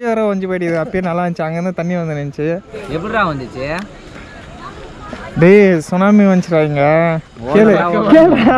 வேற வஞ்சி போயிடுது அப்பயே நல்லா இருந்துச்சு அங்கேருந்து தண்ணி வந்து நின்றுச்சு எப்படிடா வந்துச்சு டேய் சுனாமி வந்துச்சுடாங்க கேளு கேளுடா.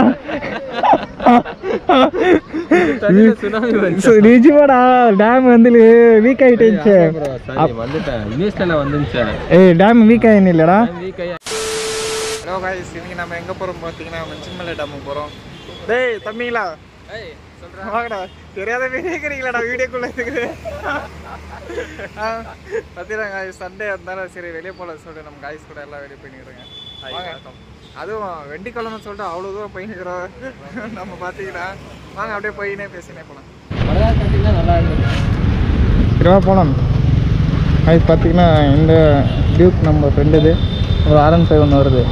சு- நிஜமாடா டேம் வந்து வீக் ஆயிட்டுச்சு வந்துட்டேன் நியூஸ்ல வந்துச்சு ஏய் டேம் வீக் ஆயின்னு இல்லடா ஹலோ காய்ஸ் இன்னைக்கு நம்ம எங்க போறோம் பார்த்தீங்கன்னா மஞ்சிமலை டேமுக்கு போறோம் டேய் தம்பிங்களா வாங்கடா தெரியாத வீடியோக்கிறீங்களாடா வீடியோக்குள்ள இருக்குது பார்த்தீங்கன்னா காய்ஸ் சண்டே இருந்தாலும் சரி வெளியே போல சொல்லிட்டு நம்ம காய்ஸ் கூட எல்லாம் வெளியே போயினுக்கிறோங்க வாங்க அதுவும் வெண்டிக்கிழமை சொல்லிட்டு அவ்வளோ தூரம் போயினுக்கிறோம் நம்ம பார்த்தீங்கன்னா வாங்க அப்படியே போயினே பேசினே போகலாம் நல்லா இருக்கு இருவா போகலாம் அது பார்த்தீங்கன்னா இந்த டியூக் நம்ம ஃப்ரெண்டு இது ஒரு ஆரன் ஃபைவ் ஒன்று வருது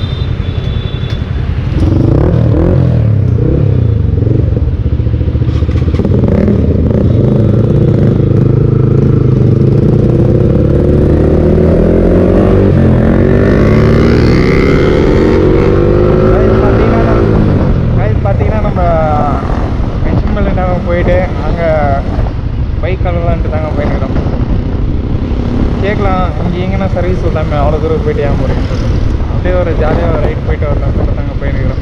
பார்த்தீங்கன்னா நம்ம மென்ஷன் டேம் போயிட்டு அங்கே பைக் கழுவலான்ட்டு தாங்க போயிருக்கிறோம் கேட்கலாம் இங்கே எங்கன்னா சர்வீஸ் விடாம அவ்வளோ தூரம் போயிட்டு ஏன் போகிறீங்க அப்படியே ஒரு ஜாலியாக ரைட் போயிட்டு வரலாம் சொல்லிட்டு தாங்க போயிருக்கிறோம்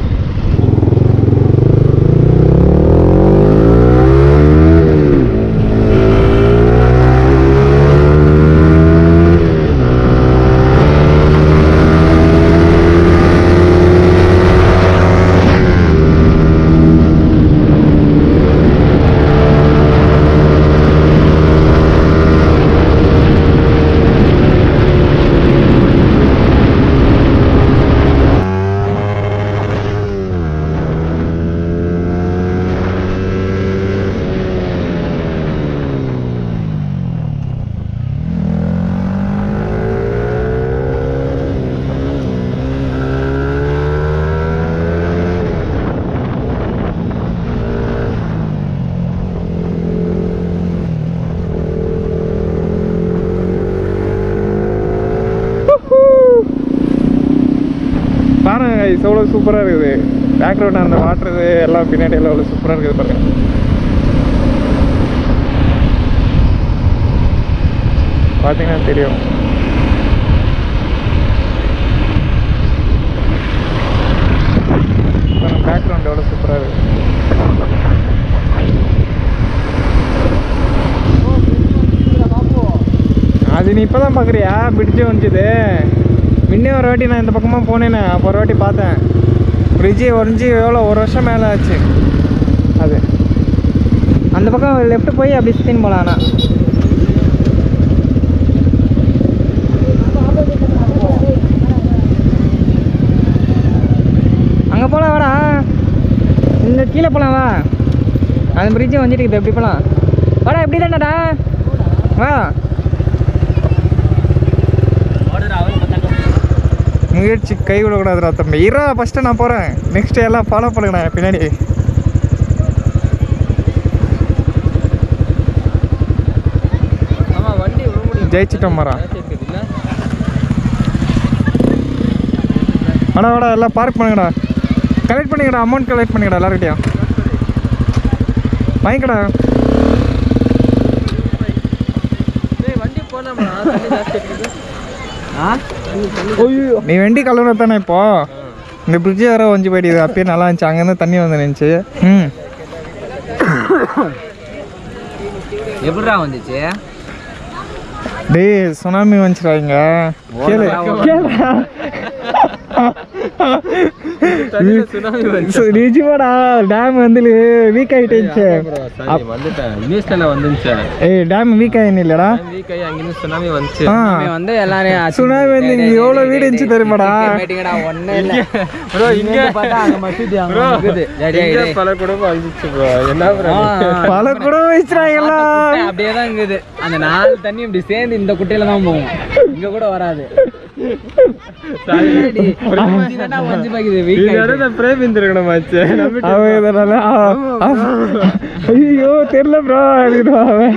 பாருங்க guys, எவ்வளோ சூப்பராக இருக்குது பேக்ரவுண்ட் அந்த வாட்டர் எல்லாம் பின்னாடி எல்லாம் எவ்வளோ சூப்பராக இருக்குது பாருங்க பார்த்தீங்கன்னா தெரியும் பேக்ரவுண்ட் எவ்வளோ சூப்பராக இருக்குது அது நீ இப்போ தான் பார்க்குறியா பிடிச்சி வந்துச்சுது முன்னே ஒரு வாட்டி நான் இந்த பக்கமாக போனேனே அப்போ ஒரு வாட்டி பார்த்தேன் பிரிட்ஜி உடஞ்சி எவ்வளோ ஒரு வருஷம் மேலே ஆச்சு அது அந்த பக்கம் லெஃப்ட் போய் அப்படி சுற்றின்னு போகலாம் ஆனால் அங்கே போகலாம் வாடா இந்த கீழே போகலாம் வா அந்த பிரிட்ஜு வந்துட்டு இருக்குது எப்படி போகலாம் வாடா எப்படி தானடா வா முயற்சி கை விடக்கூடாதுடா தம்பி இரா ஃபஸ்ட்டு நான் போகிறேன் நெக்ஸ்ட் எல்லாம் ஃபாலோ பண்ணுங்கண்ணா பின்னாடி ஆமா வண்டி விட முடியும் ஜெயிச்சிட்டோம் மரம் இருக்குதுல்ல வாடா வாடா எல்லாம் பார்க் பண்ணுங்கடா கலெக்ட் பண்ணிக்கடா அமௌண்ட் கலெக்ட் பண்ணிக்கடா எல்லார்கிட்டையும் வாங்கிக்கடா டேய் வண்டி போனோம்னா தண்ணி ஜாஸ்தி இருக்குது ஆ நீ வெண்டி கலவர தானே இப்போ இந்த பிரிட்ஜ் வேற வஞ்சி போயிடுது அப்பயே நல்லா இருந்துச்சு அங்கேருந்து தண்ணி வந்து நின்றுச்சு ம் எப்படிடா வந்துச்சு டேய் சுனாமி வந்துச்சுடாங்க கேளு கேளுடா. சுனாமி சு- நிஜமாடா டேம் வந்து வீக் ஆயிட்டுச்சு வந்துட்டேன் நியூஸ்ல வந்துச்சு ஏய் டேம் வீக் ஆயின்னு இல்லடா வீக் ஆகி அங்கிருந்து சுனாமி வந்துச்சு ஆ வந்து எல்லாரையும் சுனாமி வந்து இங்க எவ்வளோ வீடு இருந்துச்சு தெரியுமாடா கேட்டிங்கடா ஒண்ணே இல்ல ப்ரோ இங்க பார்த்தா அங்க மசூதி அங்க Bro, இருக்குது டேய், டேய், இங்க டேய். பல குடும்பம் அழிஞ்சிச்சு ப்ரோ என்ன ப்ரோ பல கூட வச்சிடாங்களா குட்டை அப்படியே தான் இருக்குது அந்த நாலு தண்ணி இப்படி சேர்ந்து இந்த குட்டையில தான் போகும் இங்க கூட வராது டேய், இதுதான்டா வஞ்சி பாக்குது weak ஆயிடுச்சு. பிரேம் இருந்திருக்கணும் ஆச்சு அவன் இதனால ஐயோ தெரியல ப்ரோ அப்படின்னு அவன்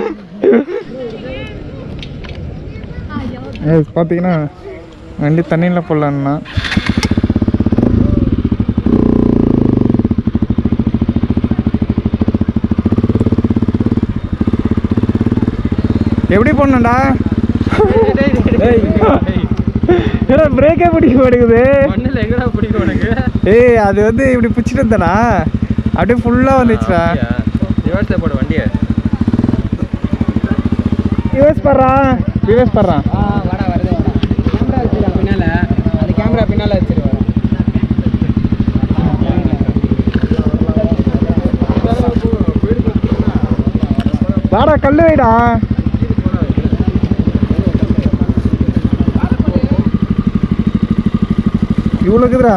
Guys, பார்த்தீங்கன்னா வண்டி தண்ணியில் போடலான்னா எப்படி போடணும்டா ஏன்னா பிரேக்கே பிடிக்க மாட்டேங்குது மண்ணில் எங்கடா பிடிக்கும் உனக்கு ஏய் அது வந்து இப்படி பிடிச்சிட்டு இருந்தனா அப்படியே ஃபுல்லாக வந்துச்சுடா ரிவர்ஸில் போடு வண்டியை ரிவர்ஸ் பண்றான் ரிவர்ஸ் பண்றான் ஆ வாடா வருது வாடா கேமரா வச்சிருக்கா பின்னால அந்த கேமரா பின்னால வச்சிரு வரேன் வாடா கல்லு வைடா இவ்வளோ இருக்குதுடா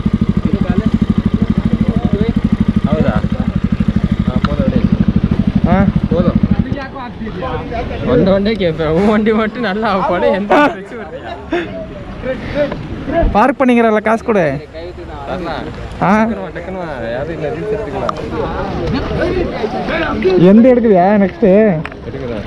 ಹೌದಾ ಹಾಂ போதும் ஆ போதும் ಒಂದು வண்டி கேட்பேன் உன் வண்டி மட்டும் நல்லா பட எந்த பிரச்சனை வரலையா? பார்க் பண்ணிக்கிறல காசு கொடு தரலாம் ஆ டக்குனு வா, டக்குனு வா. யாரும் இல்லை ரீல்ஸ் எடுத்துக்கலாம் எந்த எடுக்குதியா நெக்ஸ்ட்டு எடுக்கிறேன்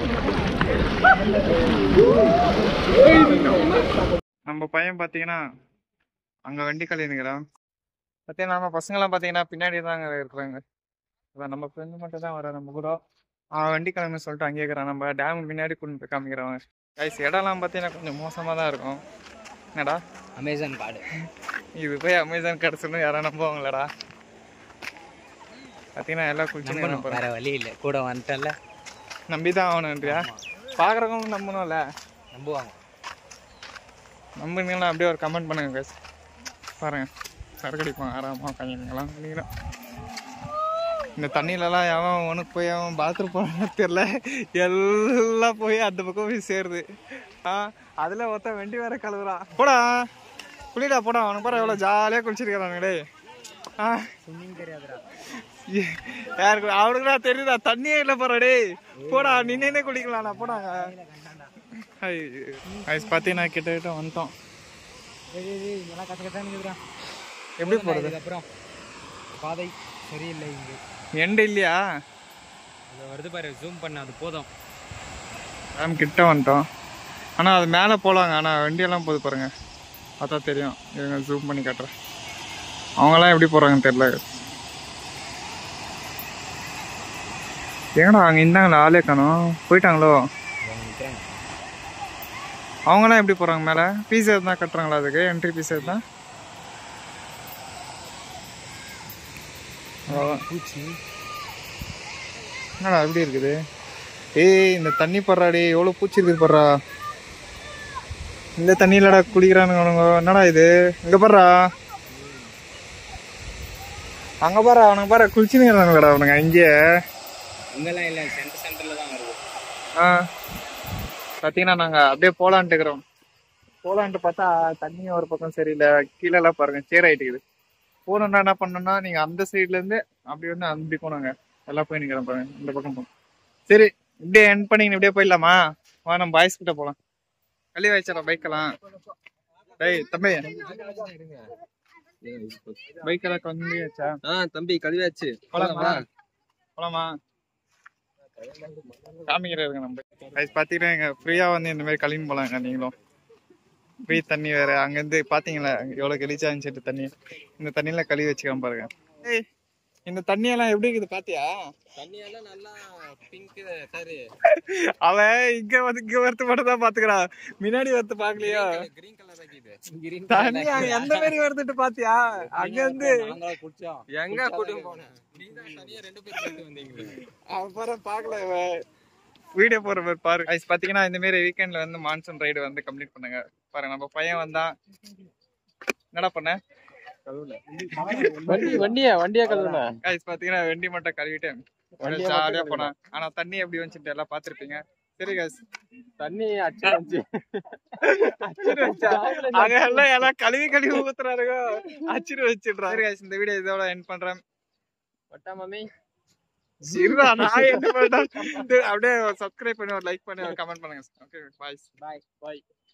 நம்ம பையன் பார்த்தீங்கன்னா அங்கே வண்டி கழினுங்கிறான் பார்த்தீங்கன்னா நம்ம பசங்களாம் பார்த்தீங்கன்னா பின்னாடி தாங்க இருக்கிறாங்க அதான் நம்ம ஃப்ரெண்டு மட்டும் தான் வர நம்ம கூட அவன் வண்டி கிளம்பி சொல்லிட்டு அங்கேயே இருக்கிறான் நம்ம டேம் பின்னாடி கொண்டு போய் காமிக்கிறவன் கைஸ் இடம்லாம் பார்த்தீங்கன்னா கொஞ்சம் மோசமாக தான் இருக்கும் என்னடா அமேசான் கார்டு இது போய் அமேசான் கிடச்சுன்னு யாரும் நம்புவாங்களடா பார்த்தீங்கன்னா எல்லாம் குளிச்சுன்னு நம்பணும் வேற வழி இல்லை கூட வந்துட்டல நம்பி தான் ஆகணுன்றியா பார்க்குறவங்களும் நம்பணும்ல நம்புவாங்க நம்புனீங்கன்னா அப்படியே ஒரு கமெண்ட் பண்ணுங்க guys. பாருங்க சரக்கடிப்போம் ஆறாமா கையங்களாம் நீங்களும் இந்த தண்ணியிலலாம் எவன் உனக்கு போய் அவன் பாத்ரூம் போனான்னு தெரில எல்லாம் போய் அந்த பக்கம் போய் சேருது ஆ அதில் ஒருத்த வெண்டி வேற கழுவுறான் போடா குளிடா போடா அவனுக்கு பாரு எவ்வளோ ஜாலியாக குளிச்சிருக்கிறானுங்களே ஆ தெரியாதுடா ஏ- யாருக்கு அவனுக்குடா தெரியுதா தண்ணியே இல்லை போறா டேய் போடா நின்னே குளிக்கலாம்டா போடாங்க ஐஸ் பார்த்தீங்கன்னா கிட்ட கிட்ட வந்துட்டோம் இதெல்லாம் கச கசான்னு இருக்குதுடா எப்படி போகிறது இதுக்கப்புறம் பாதை சரியில்லை இங்கே எண்டு இல்லையா அது வருது பாரு ஜூம் பண்ண அது போதும் டேம் கிட்ட வந்துட்டோம் ஆனால் அது மேலே போகலாங்க ஆனால் வண்டியெல்லாம் போகுது பாருங்க பார்த்தா தெரியும் இவங்க ஜூம் பண்ணி காட்டுறேன் அவங்கெல்லாம் எப்படி போகிறாங்கன்னு தெரில ஏங்கடா அங்கே இருந்தாங்களா ஆளே காணோம் போயிட்டாங்களோ நிற்கிறாங்க அவங்களாம் எப்படி போகிறாங்க மேலே ஃபீஸ் எதுனா கட்டுறாங்களா அதுக்கு என்ட்ரி ஃபீஸ் எதுனா அவ்வளோதான் பூச்சி என்னடா எப்படி இருக்குது ஏய் இந்த தண்ணி படுறாடி எவ்வளோ பூச்சி இருக்குது படுறா இந்த தண்ணியிலடா குளிக்கிறானுங்க அவனுங்க என்னடா இது இங்க பாடுறா அங்க பாரு அவனுங்க பாரு குளிச்சுனுங்கிறானுங்கடா அவனுங்க இங்கே இங்கெல்லாம் இல்லை சென்டர் சென்டரில் தான் வருது ஆ பார்த்தீங்கன்னா நாங்கள் அப்படியே போலான்ட்டு இருக்கிறோம் போலான்ட்டு பார்த்தா தண்ணி ஒரு பக்கம் சரியில்லை கீழே எல்லாம் பாருங்க சேர் ஆயிட்டுக்குது போகணுன்னா என்ன பண்ணணும்னா நீங்கள் அந்த சைட்ல இருந்து அப்படி வந்து அப்படி போனாங்க எல்லாம் போய் நிற்கிறோம் பாருங்க இந்த பக்கம் போகணும் சரி இப்படியே என் பண்ணி இப்படியே போயிடலாமா வா நம்ம பாய்ஸ் கிட்ட போகலாம் கழி வச்சிடா பைக்கெல்லாம் டேய் தம்பி பைக்கெல்லாம் கொஞ்சம் வச்சா ஆ தம்பி கழுவியாச்சு போலாமா போலாமா காமிக்கிறாருங்க நம்ம கைஸ் பார்த்தீங்கன்னா எங்க ஃப்ரீயா வந்து இந்த மாதிரி கழின்னு போலாங்க நீங்களும் ஃப்ரீ தண்ணி வேற அங்கேருந்து பார்த்தீங்களா எவ்வளோ கழிச்சா இருந்துச்சு தண்ணி இந்த தண்ணியில கழுவி வச்சுக்காம பாருங்க ஏய் இந்த தண்ணியெல்லாம் எப்படி இருக்குது பாத்தியா தண்ணியெல்லாம் நல்லா பிங்க் சாரி அவன் இங்க வந்து இங்க வரத்து மட்டும் தான் பாத்துக்கிறான் முன்னாடி வரத்து பாக்கலையா கிரீன் கலர் ஆக்கிது தண்ணி அங்க எந்த மாதிரி வருதுட்டு பாத்தியா அங்க இருந்து நாங்களும் குடிச்சோம் எங்க கூட்டிட்டு போனேன் நீ தான் தனியா ரெண்டு பேர் சேர்த்து வந்தீங்களே அவன் பாரு பாக்கல வீடியோ போற மாதிரி பாரு ஐஸ் பாத்தீங்கன்னா இந்த மாதிரி வீக்கெண்ட்ல வந்து மான்சூன் ரைடு வந்து கம்ப்ளீட் பண்ணுங்க பாருங்க நம்ம பையன் வந்தான் என்னடா பண்ண வண்டி வண்டியா வண்டியா கழுவுனா ஐஸ் பாத்தீங்கன்னா வெண்டி மட்டும் கழுவிட்டு வண்டியை ஜாலியா மட்டும் போனான் ஆனா தண்ணி எப்படி வந்துச்சுட்டு எல்லாம் பாத்திருப்பீங்க சரி guys தண்ணி அச்சு வந்துச்சு அச்சிரு வச்சா அங்க எல்லாம் எல்லாம் கழுவி கழுவி ஊத்துறாருங்க அச்சிரு வச்சிடுறாரு சரி guys இந்த வீடியோ இதோட எண்ட் பண்றேன் பட்டா மம்மி இருடா நான் என்ன பண்றேன் அப்படியே சப்ஸ்கிரைப் பண்ணி ஒரு லைக் பண்ணி ஒரு கமெண்ட் பண்ணுங்க ஓகே பாய் பாய் பாய்